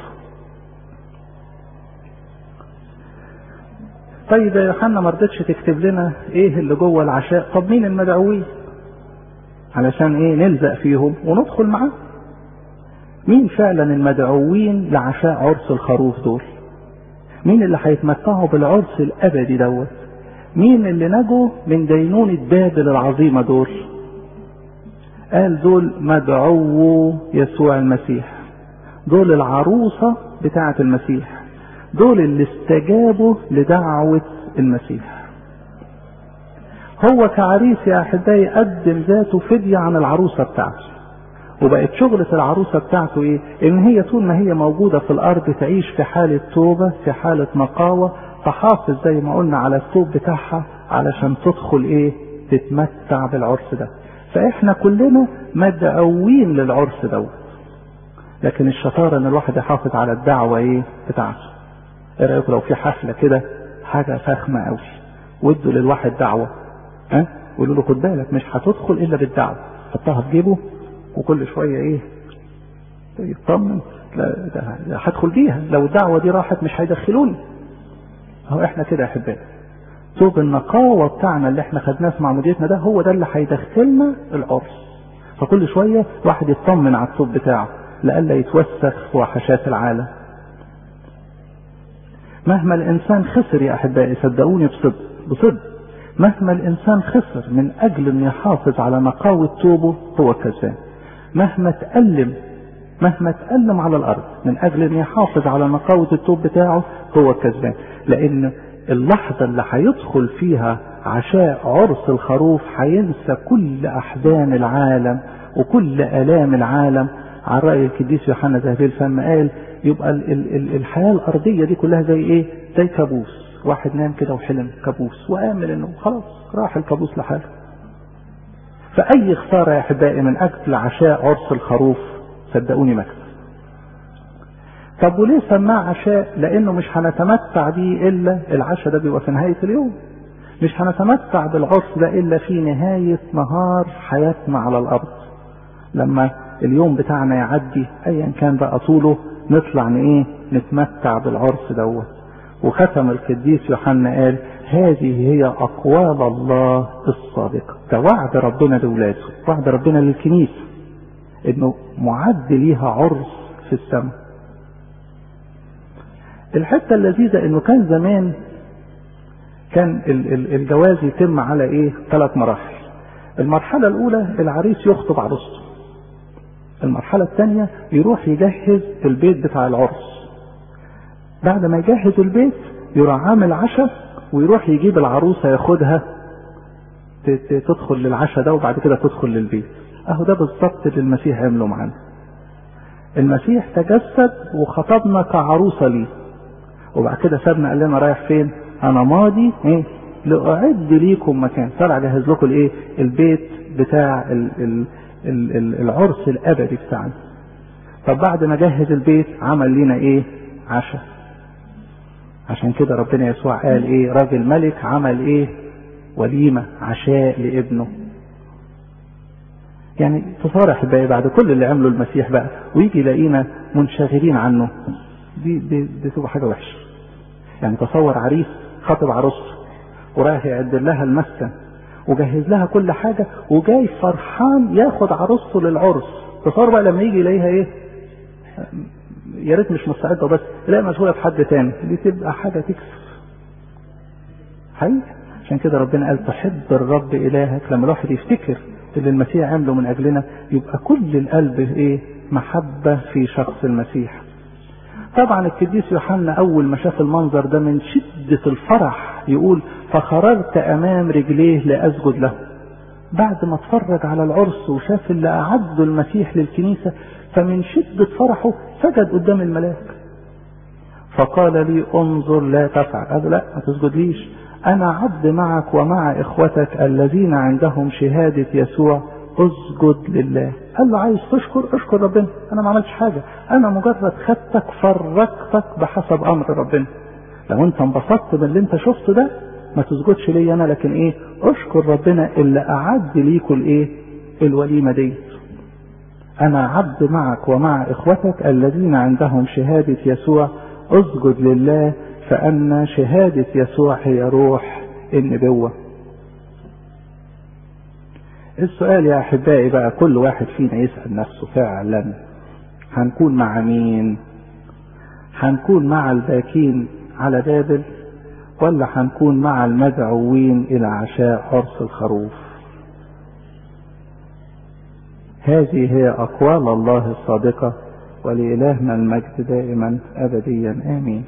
طيب يا يوحنا ما رضتش تكتب لنا ايه اللي جوه العشاء طب مين المدعوين علشان ايه نلزق فيهم وندخل معاه مين فعلا المدعوين لعشاء عرس الخروف دول مين اللي هيتمتعوا بالعرس الابدي دوت مين اللي نجوا من دينونة بابل العظيمة دول قال دول مدعو يسوع المسيح دول العروسة بتاعة المسيح دول اللي استجابوا لدعوة المسيح هو كعريس يا احبائي قدم ذاته فدية عن العروسة بتاعته وبقت شغلة العروسة بتاعته ايه ان هي طول ما هي موجودة في الارض تعيش في حالة توبة في حالة نقاوة تحافظ زي ما قلنا على الثوب بتاعها علشان تدخل ايه تتمتع بالعرس ده فاحنا كلنا مدعوين للعرس دوت لكن الشطارة ان الواحد يحافظ على الدعوة ايه بتاعته ايه رايكم لو في حفلة كده حاجة فخمة قوي وادوا للواحد دعوة ها أه؟ ويقولوا له خد بالك مش هتدخل الا بالدعوة حطها في جيبه وكل شوية ايه يطمن لا ده هدخل بيها لو الدعوة دي راحت مش هيدخلوني اهو احنا كده يا احبائي ثوب النقاوة بتاعنا اللي احنا خدناه في معموديتنا ده هو ده اللي هيدخلنا العرس فكل شوية واحد يطمن على الثوب بتاعه لئلا يتوسخ في وحشات العالم مهما الانسان خسر يا احبائي صدقوني بصدق بصدق مهما الانسان خسر من اجل ان يحافظ على نقاوة توبه هو كذاب مهما تألم مهما تألم على الارض من اجل ان يحافظ على نقاوة التوب بتاعه هو كذبان لان اللحظة اللي هيدخل فيها عشاء عرس الخروف هينسى كل احزان العالم وكل الام العالم على رأي القديس يوحنا ذهبي الفم قال يبقى ال ال ال الحياة الارضية دي كلها زي ايه زي كابوس واحد نام كده وحلم كابوس وامل انه خلاص راح الكابوس لحاله فاي خسارة يا احبائي من اجل عشاء عرس الخروف صدقوني مكسب طب وليه سماه عشاء لانه مش هنتمتع بيه الا العشاء ده بيبقى في نهاية اليوم مش هنتمتع بالعرس ده الا في نهاية نهار حياتنا على الارض لما اليوم بتاعنا يعدي ايا كان بقى طوله نطلع ايه نتمتع بالعرس دوت وختم القديس يوحنا قال هذه هي اقوال الله الصادقه ده وعد ربنا لاولاده وعد ربنا للكنيسه انه معد ليها عرس في السماء الحته اللذيذه انه كان زمان كان الجواز يتم على ايه ثلاث مراحل المرحله الاولى العريس يخطب عروسته المرحله الثانيه يروح يجهز البيت بتاع العرس بعد ما يجهز البيت يروح عامل عشاء ويروح يجيب العروسه ياخدها تدخل للعشاء ده وبعد كده تدخل للبيت اهو ده بالظبط اللي المسيح عمله معانا المسيح تجسد وخطبنا كعروسه ليه وبعد كده سابنا قال لنا رايح فين انا ماضي ايه لاعد ليكم مكان طلع اجهز لكم الايه البيت بتاع ال ال ال ال العرس الابدي بتاعنا طب بعد ما جهز البيت عمل لنا ايه عشاء عشان كده ربنا يسوع قال ايه راجل ملك عمل ايه وليمة عشاء لابنه يعني تصور احبائي بعد كل اللي عمله المسيح بقى ويجي يلاقينا منشغلين عنه دي دي, دي تبقى حاجه وحشه يعني تصور عريس خاطب عروسته ورايح يعد لها المسكن وجهز لها كل حاجه وجاي فرحان ياخد عروسته للعرس تصور بقى لما يجي يلاقيها ايه يا ريت مش مستعده بس يلاقي مشغوله بحد تاني دي تبقى حاجه تكسف حقيقي عشان كده ربنا قال تحب الرب الهك لما الواحد يفتكر اللي المسيح عمله من اجلنا يبقى كل القلب ايه محبه في شخص المسيح طبعا القديس يوحنا اول ما شاف المنظر ده من شده الفرح يقول فخررت امام رجليه لاسجد له بعد ما اتفرج على العرس وشاف اللي أعده المسيح للكنيسة فمن شدة فرحه سجد قدام الملاك فقال لي انظر لا تفعل قال لا ما تسجدليش أنا عبد معك ومع إخوتك الذين عندهم شهادة يسوع اسجد لله قال له عايز تشكر اشكر ربنا انا ما عملتش حاجة انا مجرد خدتك فرجتك بحسب امر ربنا لو انت انبسطت باللي انت شفته ده ما تسجدش لي انا لكن ايه اشكر ربنا اللي اعد ليكوا الايه الوليمة دي انا عبد معك ومع اخوتك الذين عندهم شهادة يسوع اسجد لله فان شهادة يسوع هي روح النبوة السؤال يا احبائي بقى كل واحد فينا يسأل نفسه فعلا هنكون مع مين هنكون مع الباكين على بابل ولا هنكون مع المدعوين الى عشاء عرس الخروف هذه هي اقوال الله الصادقه ولالهنا المجد دائما ابديا امين